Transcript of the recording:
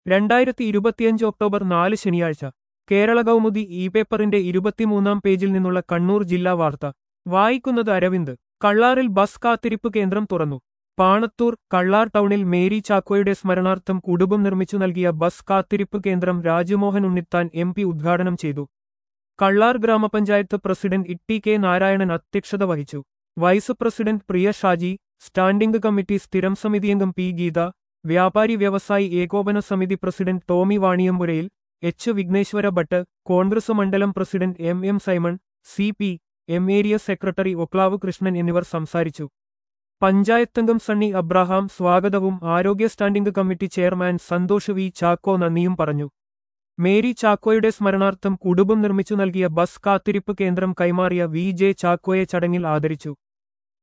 രണ്ടായിരത്തി ഇരുപത്തിയഞ്ച് ഒക്ടോബർ നാല് ശനിയാഴ്ച കേരള കൗമുദി ഇ പേപ്പറിന്റെ ഇരുപത്തിമൂന്നാം പേജിൽ നിന്നുള്ള കണ്ണൂർ ജില്ലാ വാർത്ത വായിക്കുന്നത് അരവിന്ദ് കള്ളാറിൽ ബസ് കാത്തിരിപ്പ് കേന്ദ്രം തുറന്നു പാണത്തൂർ കള്ളാർ ടൗണിൽ മേരി ചാക്കോയുടെ സ്മരണാർത്ഥം കുടുംബം നിർമ്മിച്ചു നൽകിയ ബസ് കാത്തിരിപ്പ് കേന്ദ്രം രാജ്മോഹൻ ഉണ്ണിത്താൻ എം പി ഉദ്ഘാടനം ചെയ്തു കള്ളാർ ഗ്രാമപഞ്ചായത്ത് പ്രസിഡന്റ് ഇട്ടി കെ നാരായണൻ അധ്യക്ഷത വഹിച്ചു vice president Priya Shaji standing committee സ്ഥിരം സമിതിയംഗം പി ഗീത വ്യാപാരി വ്യവസായി ഏകോപന സമിതി പ്രസിഡന്റ് ടോമി വാണിയമ്പുരയിൽ എച്ച് വിഘ്നേശ്വര ഭട്ട് കോൺഗ്രസ് മണ്ഡലം president M M Simon C P M area secretary Oklav Krishnan എന്നിവർ സംസാരിച്ചു പഞ്ചായത്തംഗം സണ്ണി അബ്രഹാം സ്വാഗതവും ആരോഗ്യ standing committee chairman Santhosh V Chacko നന്ദിയും പറഞ്ഞു മേരി ചാക്കോയുടെ സ്മരണാർത്ഥം കുടുംബം നിർമ്മിച്ചു നൽകിയ ബസ് കാത്തിരിപ്പ് കേന്ദ്രം കൈമാറിയ വി ജെ ചാക്കോയെ ചടങ്ങിൽ ആദരിച്ചു